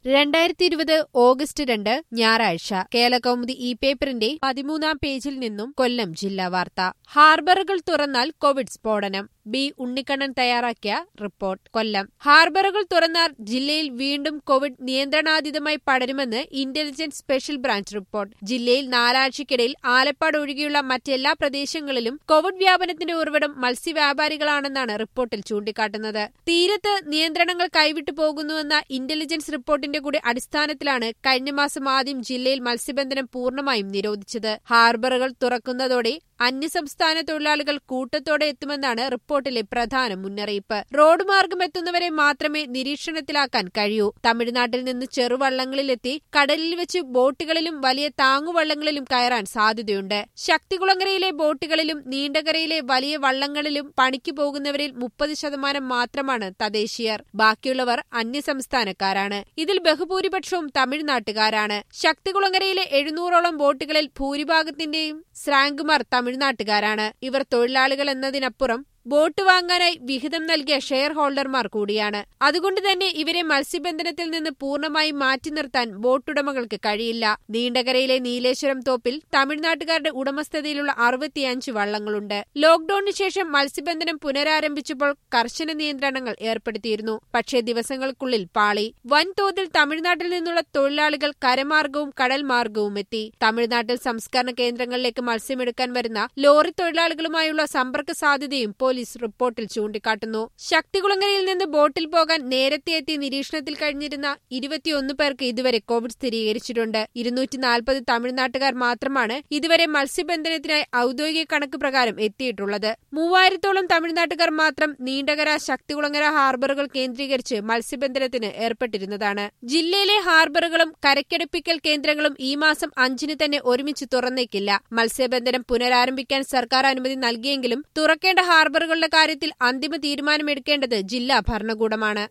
രണ്ടായിരത്തി ഇരുപത് ഓഗസ്റ്റ് രണ്ട് ഞായറാഴ്ച കേരളകൗമുദി ഈ പേപ്പറിന്റെ പതിമൂന്നാം പേജിൽ നിന്നും കൊല്ലം ജില്ലാ വാർത്ത ഹാർബറുകൾ തുറന്നാൽ കോവിഡ് സ്ഫോടനം ബി ഉണ്ണിക്കണ്ണൻ തയ്യാറാക്കിയ റിപ്പോർട്ട് കൊല്ലം ഹാർബറുകൾ തുറന്നാൽ ജില്ലയിൽ വീണ്ടും കോവിഡ് നിയന്ത്രണാതീതമായി പടരുമെന്ന് ഇന്റലിജൻസ് സ്പെഷ്യൽ ബ്രാഞ്ച് റിപ്പോർട്ട് ജില്ലയിൽ നാലാഴ്ചയ്ക്കിടയിൽ ആലപ്പാട് ഒഴികെയുള്ള മറ്റെല്ലാ പ്രദേശങ്ങളിലും കോവിഡ് വ്യാപനത്തിന്റെ ഉറവിടം മത്സ്യവ്യാപാരികളാണെന്നാണ് റിപ്പോർട്ടിൽ ചൂണ്ടിക്കാട്ടുന്നത് തീരത്ത് നിയന്ത്രണങ്ങൾ കൈവിട്ടു പോകുന്നുവെന്ന ഇന്റലിജൻസ് റിപ്പോർട്ടിന്റെ കൂടി അടിസ്ഥാനത്തിലാണ് കഴിഞ്ഞ മാസം ആദ്യം ജില്ലയിൽ മത്സ്യബന്ധനം പൂർണ്ണമായും നിരോധിച്ചത് ഹാർബറുകൾ തുറക്കുന്നതോടെ അന്യസംസ്ഥാന തൊഴിലാളികൾ കൂട്ടത്തോടെ എത്തുമെന്നാണ് റിപ്പോർട്ടിലെ പ്രധാന മുന്നറിയിപ്പ് റോഡ് മാർഗം എത്തുന്നവരെ മാത്രമേ നിരീക്ഷണത്തിലാക്കാൻ കഴിയൂ തമിഴ്നാട്ടിൽ നിന്ന് ചെറുവള്ളങ്ങളിലെത്തി കടലിൽ വെച്ച് ബോട്ടുകളിലും വലിയ താങ്ങുവള്ളങ്ങളിലും കയറാൻ സാധ്യതയുണ്ട് ശക്തികുളങ്ങരയിലെ ബോട്ടുകളിലും നീണ്ടകരയിലെ വലിയ വള്ളങ്ങളിലും പണിക്ക് പോകുന്നവരിൽ മുപ്പത് ശതമാനം മാത്രമാണ് തദ്ദേശീയർ ബാക്കിയുള്ളവർ അന്യസംസ്ഥാനക്കാരാണ് ഇതിൽ ബഹുഭൂരിപക്ഷവും തമിഴ്നാട്ടുകാരാണ് ശക്തികുളങ്ങരയിലെ എഴുന്നൂറോളം ബോട്ടുകളിൽ ഭൂരിഭാഗത്തിന്റെയും സ്രാങ്കുമാർ തമിഴ്നാട്ടുകാരാണ് ഇവർ തൊഴിലാളികൾ എന്നതിനപ്പുറം ബോട്ട് വാങ്ങാനായി വിഹിതം നൽകിയ ഷെയർ ഹോൾഡർമാർ കൂടിയാണ് അതുകൊണ്ട് തന്നെ ഇവരെ മത്സ്യബന്ധനത്തിൽ നിന്ന് പൂർണ്ണമായും മാറ്റി നിർത്താൻ ബോട്ടുടമകൾക്ക് കഴിയില്ല നീണ്ടകരയിലെ നീലേശ്വരം തോപ്പിൽ തമിഴ്നാട്ടുകാരുടെ ഉടമസ്ഥതയിലുള്ള അറുപത്തിയഞ്ച് വള്ളങ്ങളുണ്ട് ലോക്ഡൌണിന് ശേഷം മത്സ്യബന്ധനം പുനരാരംഭിച്ചപ്പോൾ കർശന നിയന്ത്രണങ്ങൾ ഏർപ്പെടുത്തിയിരുന്നു പക്ഷേ ദിവസങ്ങൾക്കുള്ളിൽ പാളി വൻതോതിൽ തമിഴ്നാട്ടിൽ നിന്നുള്ള തൊഴിലാളികൾ കരമാർഗവും കടൽ മാർഗവും എത്തി തമിഴ്നാട്ടിൽ സംസ്കരണ കേന്ദ്രങ്ങളിലേക്ക് മത്സ്യമെടുക്കാൻ വരുന്ന ലോറി തൊഴിലാളികളുമായുള്ള സമ്പർക്ക സാധ്യതയും പോലീസ് റിപ്പോർട്ടിൽ ചൂണ്ടിക്കാട്ടുന്നു ശക്തികുളങ്ങരയിൽ നിന്ന് ബോട്ടിൽ പോകാൻ നേരത്തെ എത്തി നിരീക്ഷണത്തിൽ കഴിഞ്ഞിരുന്ന ഇരുപത്തിയൊന്ന് പേർക്ക് ഇതുവരെ കോവിഡ് സ്ഥിരീകരിച്ചിട്ടുണ്ട് ഇരുന്നൂറ്റി നാൽപ്പത് തമിഴ്നാട്ടുകാർ മാത്രമാണ് ഇതുവരെ മത്സ്യബന്ധനത്തിനായി ഔദ്യോഗിക കണക്ക് പ്രകാരം എത്തിയിട്ടുള്ളത് മൂവായിരത്തോളം തമിഴ്നാട്ടുകാർ മാത്രം നീണ്ടകര ശക്തികുളങ്ങര ഹാർബറുകൾ കേന്ദ്രീകരിച്ച് മത്സ്യബന്ധനത്തിന് ഏർപ്പെട്ടിരുന്നതാണ് ജില്ലയിലെ ഹാർബറുകളും കരക്കടുപ്പിക്കൽ കേന്ദ്രങ്ങളും ഈ മാസം അഞ്ചിന് തന്നെ ഒരുമിച്ച് തുറന്നേക്കില്ല മത്സ്യബന്ധനം പുനരാരംഭിക്കാൻ സർക്കാർ അനുമതി നൽകിയെങ്കിലും തുറക്കേണ്ട ഹാർബറുകളുടെ കാര്യത്തിൽ അന്തിമ തീരുമാനമെടുക്കേണ്ടത് ജില്ലാ ഭരണകൂടമാണ്